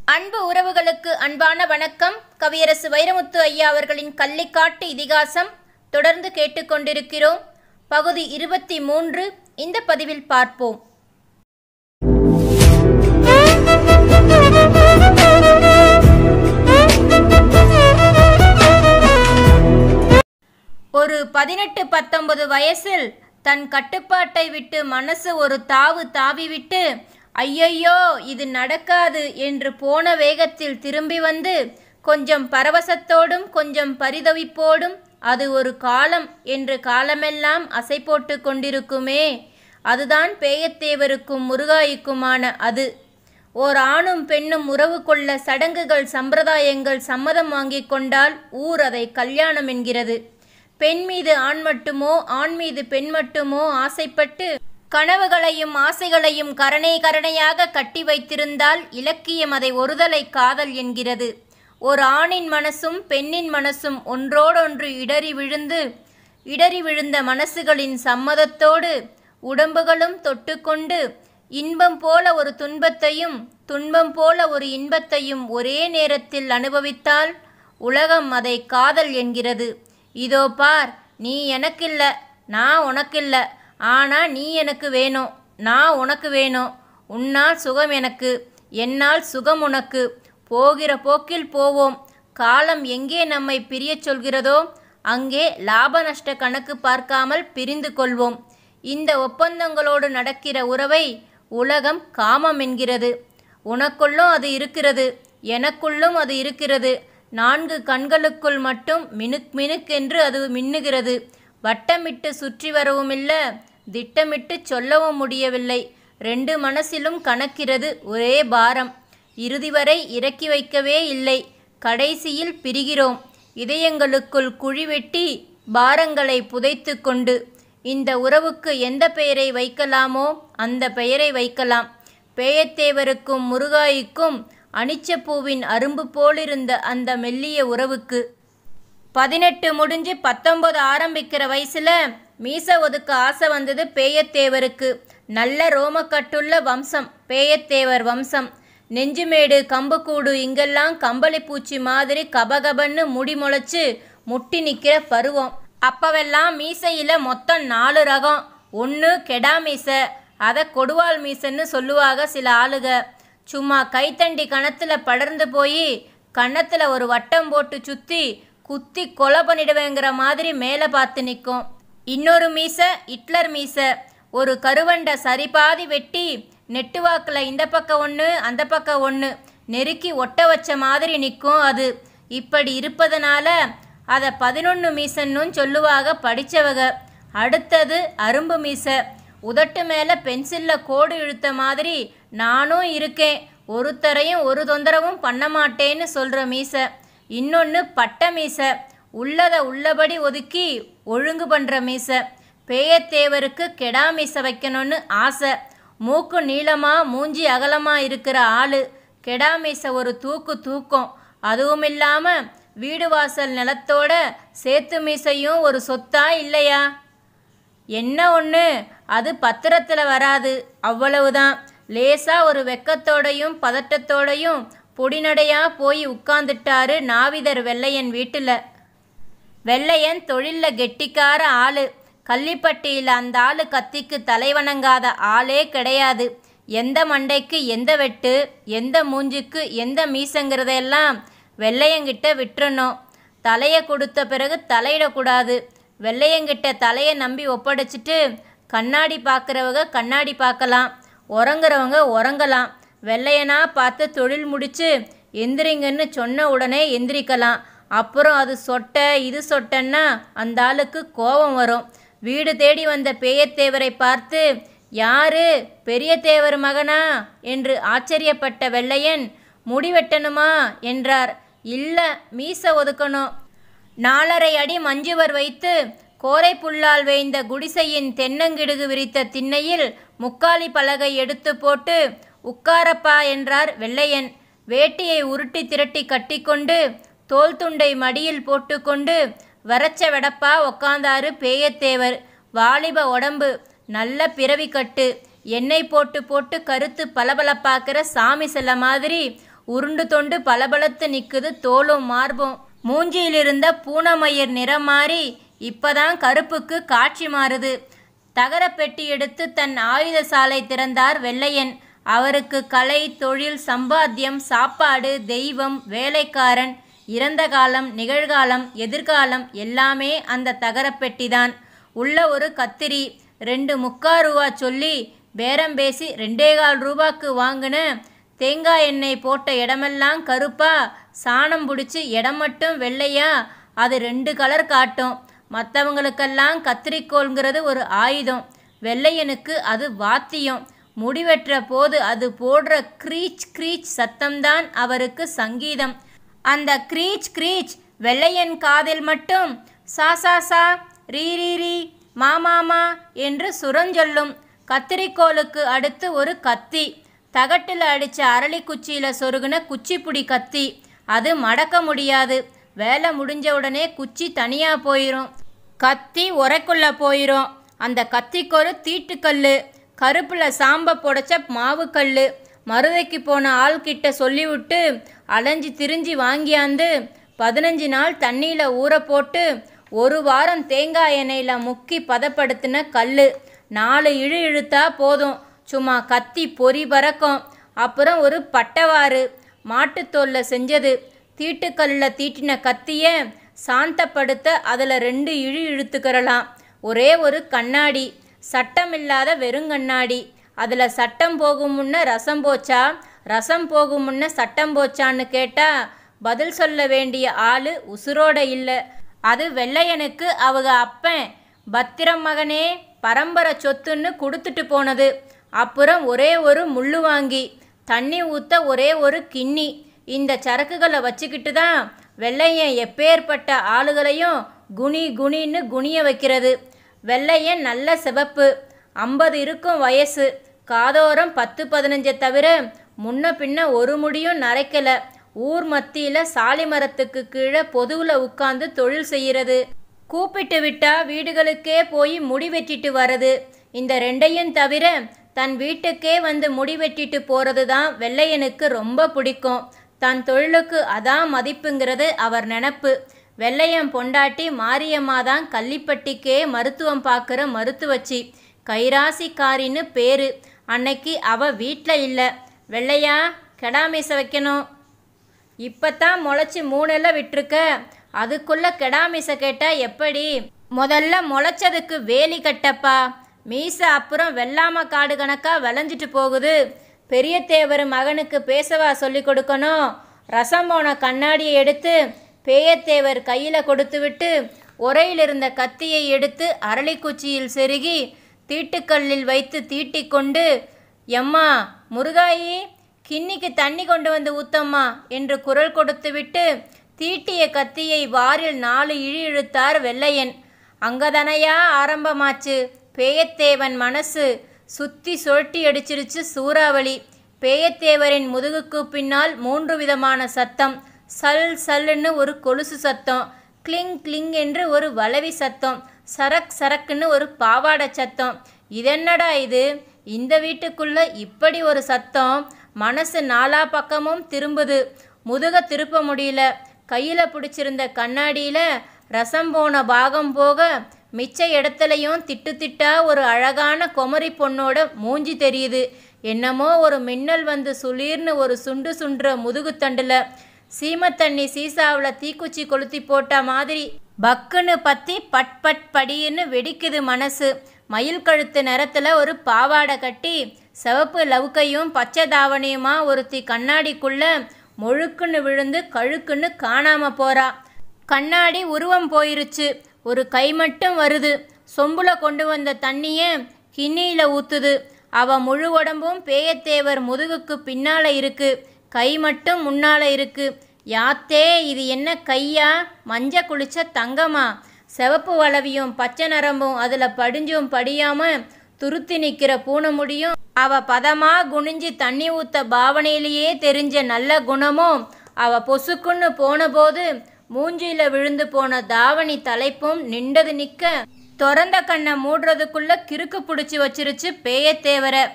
அன்பு உறவுகளுக்கு அன்பான வணக்கம் கவியரசு வைரமுத்து ஐயா அவர்களின் கள்ளிக்காட்டு இதிகாசம் தொடர்ந்து கேட்டுக்கொண்டிருக்கிறோம் பகுதி இருபத்தி மூன்று இந்த பதிவில் பார்ப்போம் ஒரு பதினெட்டு பத்தொன்பது வயசில் தன் கட்டுப்பாட்டை விட்டு மனசு ஒரு தாவு தாவிவிட்டு ஐயையோ இது நடக்காது என்று போன வேகத்தில் திரும்பி வந்து கொஞ்சம் பரவசத்தோடும் கொஞ்சம் பரிதவிப்போடும் அது ஒரு காலம் என்று காலமெல்லாம் அசை போட்டு கொண்டிருக்குமே அதுதான் பேயத்தேவருக்கும் முருகாய்க்குமான அது ஓர் ஆணும் பெண்ணும் உறவு கொள்ள சடங்குகள் சம்பிரதாயங்கள் சம்மதம் வாங்கிக் கொண்டால் ஊர் அதை கல்யாணம் என்கிறது பெண் மீது ஆண் மட்டுமோ ஆண் மீது பெண் மட்டுமோ ஆசைப்பட்டு கனவுகளையும் ஆசைகளையும் கரணை கரணையாக கட்டி வைத்திருந்தால் இலக்கியம் அதை ஒருதலை காதல் என்கிறது ஒரு ஆணின் மனசும் பெண்ணின் மனசும் ஒன்றோடொன்று இடறி விழுந்து இடறி விழுந்த மனசுகளின் சம்மதத்தோடு உடம்புகளும் தொட்டுக்கொண்டு இன்பம் போல ஒரு துன்பத்தையும் துன்பம் போல ஒரு இன்பத்தையும் ஒரே நேரத்தில் அனுபவித்தால் உலகம் அதை காதல் என்கிறது இதோ பார் நீ எனக்கில்ல நான் உனக்கில்ல ஆனா நீ எனக்கு வேணும் நான் உனக்கு வேணும் உன்னால் சுகம் எனக்கு என்னால் சுகம் உனக்கு போகிற போக்கில் போவோம் காலம் எங்கே நம்மை பிரியச் சொல்கிறதோ அங்கே லாப நஷ்ட கணக்கு பார்க்காமல் பிரிந்து கொள்வோம் இந்த ஒப்பந்தங்களோடு நடக்கிற உறவை உலகம் காமம் என்கிறது உனக்குள்ளும் அது இருக்கிறது எனக்குள்ளும் அது இருக்கிறது நான்கு கண்களுக்குள் மட்டும் மினுக் மினுக்கென்று அது மின்னுகிறது வட்டமிட்டு சுற்றி வரவும் இல்லை திட்டமிட்டு சொல்லவும் முடியவில்லை ரெண்டு மனசிலும் கணக்கிறது ஒரே பாரம் இறுதி வரை இறக்கி வைக்கவே இல்லை கடைசியில் பிரிகிறோம் இதயங்களுக்குள் குழி வெட்டி பாரங்களை புதைத்து கொண்டு இந்த உறவுக்கு எந்த பெயரை வைக்கலாமோ அந்த பெயரை வைக்கலாம் பேயத்தேவருக்கும் முருகாய்க்கும் அனிச்சப்பூவின் அரும்பு போலிருந்த அந்த மெல்லிய உறவுக்கு பதினெட்டு முடிஞ்சு பத்தொன்பது ஆரம்பிக்கிற வயசுல மீச ஒதுக்க ஆசை வந்தது பேயத்தேவருக்கு நல்ல ரோமக்கட்டுள்ள வம்சம் பேயத்தேவர் வம்சம் நெஞ்சுமேடு கம்புக்கூடு இங்கெல்லாம் கம்பளி பூச்சி மாதிரி கபகபன்னு முடி முளைச்சு முட்டி நிற்கிற பருவம் அப்பவெல்லாம் மீசையில் மொத்தம் நாலு ரகம் ஒன்று கெடா மீசை அதை கொடுவாள் மீசைன்னு சொல்லுவாங்க சில ஆளுக சும்மா கைத்தண்டி கணத்தில் படர்ந்து போய் கன்னத்தில் ஒரு வட்டம் போட்டு சுற்றி குத்தி கொலை பண்ணிடுவேங்கிற மாதிரி மேலே பார்த்து நிற்கும் இன்னொரு மீசை ஹிட்லர் மீசை ஒரு கருவண்டை சரிபாதி வெட்டி நெட்டுவாக்கில் இந்த பக்கம் ஒன்று அந்த பக்கம் ஒன்று நெருக்கி ஒட்ட வச்ச மாதிரி நிற்கும் அது இப்படி இருப்பதனால அதை பதினொன்று மீசன்னும் சொல்லுவாங்க படித்தவங்க அடுத்தது அரும்பு மீசை உதட்டு மேலே பென்சிலில் கோடு இழுத்த மாதிரி நானும் இருக்கேன் ஒருத்தரையும் ஒரு தொந்தரவும் பண்ண மாட்டேன்னு சொல்கிற மீசை இன்னொன்று பட்ட மீசை உள்ளதை உள்ளபடி ஒதுக்கி ஒழுங்கு பண்ணுற மீசை பேயத்தேவருக்கு கெடா மீசை வைக்கணும்னு ஆசை மூக்கு நீளமாக மூஞ்சி அகலமாக இருக்கிற ஆள் கெடா மீசை ஒரு தூக்கு தூக்கம் அதுவும் இல்லாமல் வீடு வாசல் நிலத்தோட சேத்து மீசையும் ஒரு சொத்தா இல்லையா என்ன ஒன்று அது பத்திரத்தில் வராது அவ்வளவுதான் லேசாக ஒரு வெக்கத்தோடையும் பதட்டத்தோடையும் பொடிநடையாக போய் உட்கார்ந்துட்டாரு நாவிதர் வெள்ளையன் வீட்டில் வெள்ளையன் தொழிலில் கெட்டிக்கார ஆளு கள்ளிப்பட்டியில் அந்த ஆளு கத்திக்கு தலைவணங்காத ஆளே கிடையாது எந்த மண்டைக்கு எந்த வெட்டு எந்த மூஞ்சுக்கு எந்த மீசங்கிறதெல்லாம் வெள்ளையங்கிட்ட விட்டுறணும் தலையை கொடுத்த பிறகு தலையிடக்கூடாது வெள்ளையங்கிட்ட தலையை நம்பி ஒப்படைச்சிட்டு கண்ணாடி பார்க்குறவங்க கண்ணாடி பார்க்கலாம் உறங்குறவங்க உறங்கலாம் வெள்ளையனா பார்த்து தொழில் முடிச்சு எந்திரிங்கன்னு சொன்ன உடனே எந்திரிக்கலாம் அப்புறம் அது சொட்டை இது சொட்டன்னா அந்த ஆளுக்கு கோபம் வரும் வீடு தேடி வந்த பேயத்தேவரை பார்த்து யாரு பெரிய தேவர் மகனா என்று ஆச்சரியப்பட்ட வெள்ளையன் முடி வெட்டணுமா என்றார் இல்ல மீச ஒதுக்கணும் நாலரை அடி மஞ்சுவர் வைத்து கோரை புல்லால் வேய்ந்த குடிசையின் தென்னங்கிடுகு விரித்த திண்ணையில் முக்காலி பலகை எடுத்து போட்டு உட்காரப்பா என்றார் வெள்ளையன் வேட்டியை உருட்டி திரட்டி கட்டிக்கொண்டு தோல் துண்டை மடியில் போட்டுக்கொண்டு வரச்ச வெடப்பா உக்காந்தாரு பேயத்தேவர் வாலிப உடம்பு நல்ல பிறவி கட்டு எண்ணெய் போட்டு போட்டு கருத்து பளபளப்பாக்கிற சாமி சிலை மாதிரி உருண்டு தொண்டு பளபளத்து நிக்குது தோலும் மார்பும் மூஞ்சியிலிருந்த பூனமயிர் நிறம் மாறி இப்பதான் கருப்புக்கு காட்சி மாறுது தகர பெட்டி எடுத்து தன் ஆயுத சாலை திறந்தார் வெள்ளையன் அவருக்கு கலை தொழில் சம்பாத்தியம் சாப்பாடு தெய்வம் வேலைக்காரன் இறந்த காலம் நிகழ்காலம் எதிர்காலம் எல்லாமே அந்த தகரப்பெட்டிதான் உள்ள ஒரு கத்திரி ரெண்டு முக்கா ரூபா சொல்லி பேரம் பேசி ரெண்டே கால் ரூபாக்கு வாங்கின தேங்காய் எண்ணெய் போட்ட இடமெல்லாம் கருப்பா சாணம் பிடிச்சி இடம் மட்டும் வெள்ளையா அது ரெண்டு கலர் காட்டும் மற்றவங்களுக்கெல்லாம் கத்திரிக்கோள்ங்கிறது ஒரு ஆயுதம் வெள்ளையனுக்கு அது வாத்தியம் முடிவெற்ற போது அது போடுற க்ரீச் க்ரீச் சத்தம்தான் அவருக்கு சங்கீதம் அந்த க்ரீச் க்ரீச் வெள்ளையன் காதில் மட்டும் சா சா சா ரீ ரீ ரீ மா மா மா என்று சுரஞ்சொல்லும் கத்திரிக்கோலுக்கு அடுத்து ஒரு கத்தி தகட்டில் அடித்த அரளி குச்சியில் சொருகுன குச்சிப்புடி கத்தி அது மடக்க முடியாது வேலை முடிஞ்ச உடனே குச்சி தனியாக போயிடும் கத்தி உரைக்குள்ளே போயிடும் அந்த கத்திக்கு ஒரு தீட்டுக்கல் கருப்பில் சாம்ப புடைச்ச மாவுக்கல் மருதைக்கு போன ஆள்கிட்ட சொல்லிவிட்டு அலைஞ்சு திரிஞ்சு வாங்கியாந்து பதினஞ்சு நாள் தண்ணியில் ஊற போட்டு ஒரு வாரம் தேங்காய் எண்ணெயில் முக்கி பதப்படுத்தின கல் நாலு இழு இழுத்தா போதும் சும்மா கத்தி பொறி பறக்கும் அப்புறம் ஒரு பட்டவாறு மாட்டுத்தோலில் செஞ்சது தீட்டுக்கல்லில் தீட்டின கத்தியை சாந்தப்படுத்த அதில் ரெண்டு இழு இழுத்துக்கிறலாம் ஒரே ஒரு கண்ணாடி சட்டமில்லாத வெறுங்கண்ணாடி அதில் சட்டம் போகும் முன்ன ரசம் போச்சா ரசம் போகும் முன்ன சட்டம் போச்சான்னு கேட்டா பதில் சொல்ல வேண்டிய ஆளு உசுரோட இல்லை அது வெள்ளையனுக்கு அவங்க அப்பன் பத்திரம் மகனே பரம்பரை சொத்துன்னு கொடுத்துட்டு போனது அப்புறம் ஒரே ஒரு முள்ளு வாங்கி தண்ணி ஊற்ற ஒரே ஒரு கிண்ணி இந்த சரக்குகளை வச்சுக்கிட்டு தான் வெள்ளையன் எப்பேற்பட்ட ஆளுகளையும் குனி குனின்னு குனிய வைக்கிறது வெள்ளையன் நல்ல சிவப்பு ஐம்பது இருக்கும் வயசு காதோரம் பத்து பதினஞ்சை தவிர முன்ன பின்ன ஒரு முடியும் நரைக்கல ஊர் மத்தியில் சாலி மரத்துக்கு கீழே பொதுவில் உட்கார்ந்து தொழில் செய்கிறது கூப்பிட்டு விட்டா வீடுகளுக்கே போய் முடி வெட்டிட்டு வர்றது இந்த ரெண்டையும் தவிர தன் வீட்டுக்கே வந்து முடி வெட்டிட்டு போகிறது தான் வெள்ளையனுக்கு ரொம்ப பிடிக்கும் தன் தொழிலுக்கு அதான் மதிப்புங்கிறது அவர் நினப்பு வெள்ளையன் பொண்டாட்டி மாரியம்மா தான் கள்ளிப்பட்டிக்கே மருத்துவம் பார்க்குற மருத்துவச்சி கைராசிக்காரின்னு பேரு அன்னைக்கு அவ வீட்டில் இல்லை வெள்ளையா கெடாமீச வைக்கணும் இப்பத்தான் முளைச்சி மூணெல்லாம் விட்டுருக்க அதுக்குள்ள கெடாமீச கேட்டா எப்படி முதல்ல முளைச்சதுக்கு வேலி கட்டப்பா மீச அப்புறம் வெள்ளாம காடு கணக்கா விளைஞ்சிட்டு போகுது பெரிய தேவர் மகனுக்கு பேசவா சொல்லி கொடுக்கணும் ரசம் போன கண்ணாடியை எடுத்து பேயத்தேவர் கையில் கொடுத்து விட்டு உரையில் இருந்த கத்தியை எடுத்து அரளிக்குச்சியில் செருகி தீட்டுக்கல்லில் வைத்து தீட்டிக்கொண்டு எம்மா முருகாயி கிண்ணிக்கு தண்ணி கொண்டு வந்து ஊத்தம்மா என்று குரல் கொடுத்துவிட்டு தீட்டிய கத்தியை வாரில் நாலு இழி இழுத்தார் வெள்ளையன் அங்கதனையா ஆரம்பமாச்சு பேயத்தேவன் மனசு சுத்தி சுழட்டி அடிச்சிருச்சு சூறாவளி பேயத்தேவரின் முதுகுக்கு பின்னால் மூன்று விதமான சத்தம் சல் சல்லுன்னு ஒரு கொலுசு சத்தம் கிளிங் கிளிங் என்று ஒரு வளவி சத்தம் சரக் சரக்குன்னு ஒரு பாவாடை சத்தம் இதென்னடா இது இந்த வீட்டுக்குள்ள இப்படி ஒரு சத்தம் மனசு நாலா பக்கமும் திரும்புது முதுக திருப்ப முடியல கையில் பிடிச்சிருந்த கண்ணாடியில் ரசம் போன பாகம் போக மிச்ச இடத்துலையும் திட்டு திட்டா ஒரு அழகான குமரி பொண்ணோட மூஞ்சி தெரியுது என்னமோ ஒரு மின்னல் வந்து சுளீர்னு ஒரு சுண்டு சுண்டுற முதுகுத்தண்டில் சீமத்தண்ணி சீசாவில் தீக்குச்சி கொளுத்தி போட்ட மாதிரி பக்குன்னு பத்தி பட் பட் படின்னு வெடிக்குது மனசு மயில் கழுத்து நிறத்துல ஒரு பாவாடை கட்டி சிவப்பு லவுக்கையும் பச்சை தாவணியுமா ஒருத்தி கண்ணாடிக்குள்ள முழுக்குன்னு விழுந்து கழுக்குன்னு காணாம போறா கண்ணாடி உருவம் போயிருச்சு ஒரு கை மட்டும் வருது சொம்புல கொண்டு வந்த தண்ணிய கிண்ணியில ஊத்துது அவ முழு உடம்பும் பேயத்தேவர் முதுகுக்கு பின்னால இருக்கு கை மட்டும் முன்னால இருக்கு யாத்தே இது என்ன கையா மஞ்ச குளிச்ச தங்கமா சிவப்பு வளவியும் பச்சை நரம்பும் அதுல படிஞ்சும் படியாம துருத்தி நிக்கிற பூனை முடியும் அவ பதமா குனிஞ்சு தண்ணி ஊத்த பாவனையிலேயே தெரிஞ்ச நல்ல குணமும் அவ பொசுக்குன்னு போனபோது மூஞ்சியில விழுந்து போன தாவணி தலைப்பும் நிண்டது நிக்க திறந்த கண்ணை மூடுறதுக்குள்ள கிறுக்கு பிடிச்சி வச்சிருச்சு பேயத்தேவரை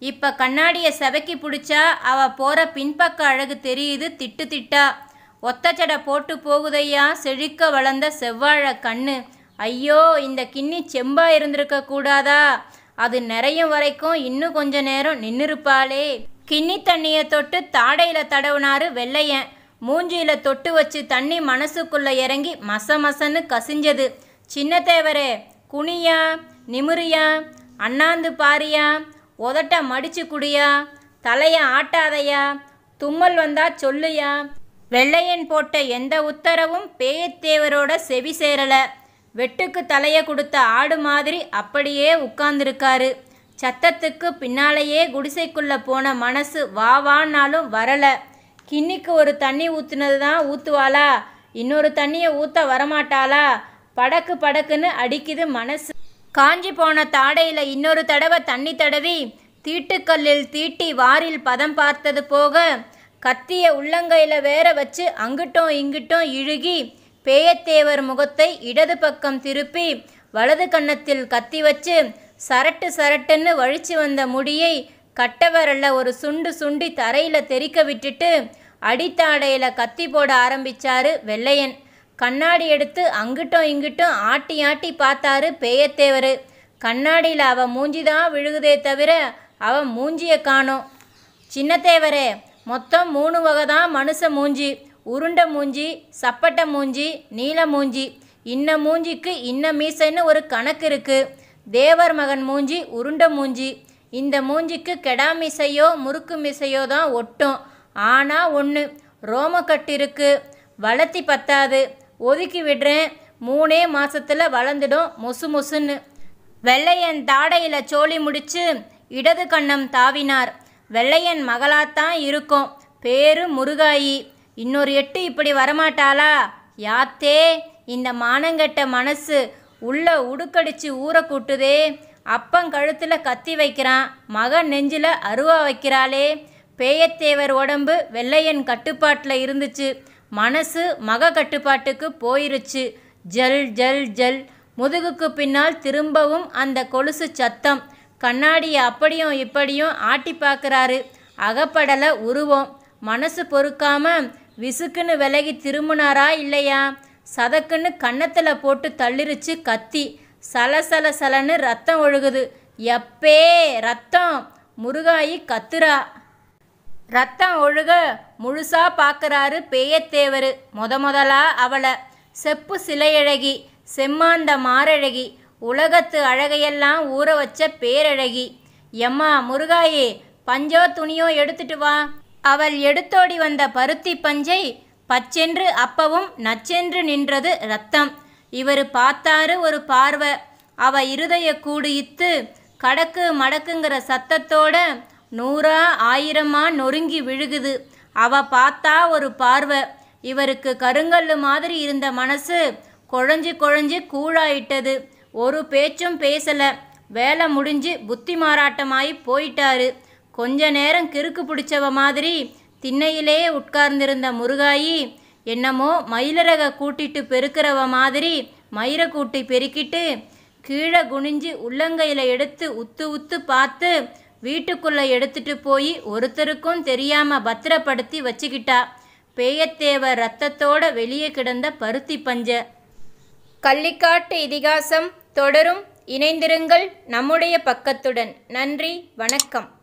இப்ப கண்ணாடிய செவக்கி பிடிச்சா அவ போற பின்பக்க அழகு தெரியுது திட்டு திட்டா ஒத்தச்சடை போட்டு போகுதையா செழிக்க வளர்ந்த செவ்வாழ கண்ணு ஐயோ இந்த கிண்ணி செம்பா இருந்திருக்க கூடாதா அது நிறையும் வரைக்கும் இன்னும் கொஞ்ச நேரம் நின்னுருப்பாளே கிண்ணி தண்ணிய தொட்டு தாடையில தடவுனாரு வெள்ளையன் மூஞ்சியில தொட்டு வச்சு தண்ணி மனசுக்குள்ள இறங்கி மச மசன்னு கசிஞ்சது சின்ன தேவரே குனியா நிமிரியா அண்ணாந்து பாரியா உதட்ட மடிச்சு குடியா தலைய ஆட்டாதையா தும்மல் வந்தா சொல்லுயா வெள்ளையன் போட்ட எந்த உத்தரவும் பேயத்தேவரோட செவி சேரல வெட்டுக்கு தலைய கொடுத்த ஆடு மாதிரி அப்படியே உட்கார்ந்துருக்காரு சத்தத்துக்கு பின்னாலேயே குடிசைக்குள்ள போன மனசு வா வான்னாலும் வரல கிண்ணிக்கு ஒரு தண்ணி ஊத்துனது தான் ஊத்துவாளா இன்னொரு தண்ணியை ஊத்த வரமாட்டாளா படக்கு படக்குன்னு அடிக்குது மனசு காஞ்சி போன தாடையில இன்னொரு தடவை தண்ணி தடவி தீட்டுக்கல்லில் தீட்டி வாரில் பதம் பார்த்தது போக கத்திய உள்ளங்கையில வேற வச்சு அங்கிட்டும் இங்கிட்டும் இழுகி பேயத்தேவர் முகத்தை இடது பக்கம் திருப்பி வலது கன்னத்தில் கத்தி வச்சு சரட்டு சரட்டுன்னு வழிச்சு வந்த முடியை கட்டவரல்ல ஒரு சுண்டு சுண்டி தரையில தெறிக்க விட்டுட்டு அடித்தாடையில கத்தி போட ஆரம்பிச்சாரு வெள்ளையன் கண்ணாடி எடுத்து அங்கிட்டும் இங்கிட்டும் ஆட்டி ஆட்டி பார்த்தாரு பேயத்தேவர் கண்ணாடியில் அவ மூஞ்சி தான் விழுகுதே தவிர அவ மூஞ்சியை காணோம் சின்னத்தேவரே மொத்தம் மூணு வகை தான் மனுஷ மூஞ்சி உருண்டை மூஞ்சி சப்பட்டை மூஞ்சி நீல மூஞ்சி இன்ன மூஞ்சிக்கு இன்ன மீசைன்னு ஒரு கணக்கு இருக்கு தேவர் மகன் மூஞ்சி உருண்டை மூஞ்சி இந்த மூஞ்சிக்கு கெடா மீசையோ முறுக்கு மீசையோ தான் ஒட்டும் ஆனா ஒன்று ரோமக்கட்டு இருக்கு வளர்த்தி பத்தாது ஒதுக்கி விடுறேன் மூணே மாசத்துல வளர்ந்துடும் மொசு மொசுன்னு வெள்ளையன் தாடையில சோழி முடிச்சு இடது கண்ணம் தாவினார் வெள்ளையன் மகளாத்தான் இருக்கும் பேரு முருகாயி இன்னொரு எட்டு இப்படி வரமாட்டாளா யாத்தே இந்த மானங்கெட்ட மனசு உள்ள உடுக்கடிச்சு ஊற கூட்டுதே அப்பன் கழுத்துல கத்தி வைக்கிறான் மகன் நெஞ்சில அருவா வைக்கிறாளே பேயத்தேவர் உடம்பு வெள்ளையன் கட்டுப்பாட்டில் இருந்துச்சு மனசு மக கட்டுப்பாட்டுக்கு போயிருச்சு ஜல் ஜல் ஜல் முதுகுக்கு பின்னால் திரும்பவும் அந்த கொலுசு சத்தம் கண்ணாடியை அப்படியும் இப்படியும் ஆட்டி பார்க்குறாரு அகப்படலை உருவம் மனசு பொறுக்காம விசுக்குன்னு விலகி திரும்பினாரா இல்லையா சதக்குன்னு கன்னத்தில் போட்டு தள்ளிருச்சு கத்தி சலசல சலன்னு ரத்தம் ஒழுகுது எப்பே ரத்தம் முருகாயி கத்துறா ரத்தம் ஒழுக முழுசா பார்க்கறாரு பேயத்தேவர் முத முதலா அவளை செப்பு சிலையழகி செம்மாந்த மாரழகி உலகத்து அழகையெல்லாம் ஊற வச்ச பேரழகி எம்மா முருகாயே பஞ்சோ துணியோ எடுத்துட்டு வா அவள் எடுத்தோடி வந்த பருத்தி பஞ்சை பச்சென்று அப்பவும் நச்சென்று நின்றது ரத்தம் இவர் பார்த்தாரு ஒரு பார்வை அவ இருதய கூடு இத்து கடக்கு மடக்குங்கிற சத்தத்தோட நூறா ஆயிரமா நொறுங்கி விழுகுது அவ பார்த்தா ஒரு பார்வை இவருக்கு கருங்கல்லு மாதிரி இருந்த மனசு குழஞ்சு குழஞ்சு கூழாயிட்டது ஒரு பேச்சும் பேசல வேலை முடிஞ்சு புத்தி மாறாட்டமாயி போயிட்டாரு கொஞ்ச நேரம் கிறுக்கு பிடிச்சவ மாதிரி திண்ணையிலே உட்கார்ந்திருந்த முருகாயி என்னமோ மயிலரக கூட்டிட்டு பெருக்கிறவ மாதிரி மயிரை கூட்டி பெருக்கிட்டு கீழே குனிஞ்சு உள்ளங்கையில் எடுத்து உத்து உத்து பார்த்து வீட்டுக்குள்ள எடுத்துட்டு போய் ஒருத்தருக்கும் தெரியாம பத்திரப்படுத்தி வச்சுக்கிட்டா பேயத்தேவர் ரத்தத்தோட வெளியே கிடந்த பருத்தி பஞ்ச கள்ளிக்காட்டு இதிகாசம் தொடரும் இணைந்திருங்கள் நம்முடைய பக்கத்துடன் நன்றி வணக்கம்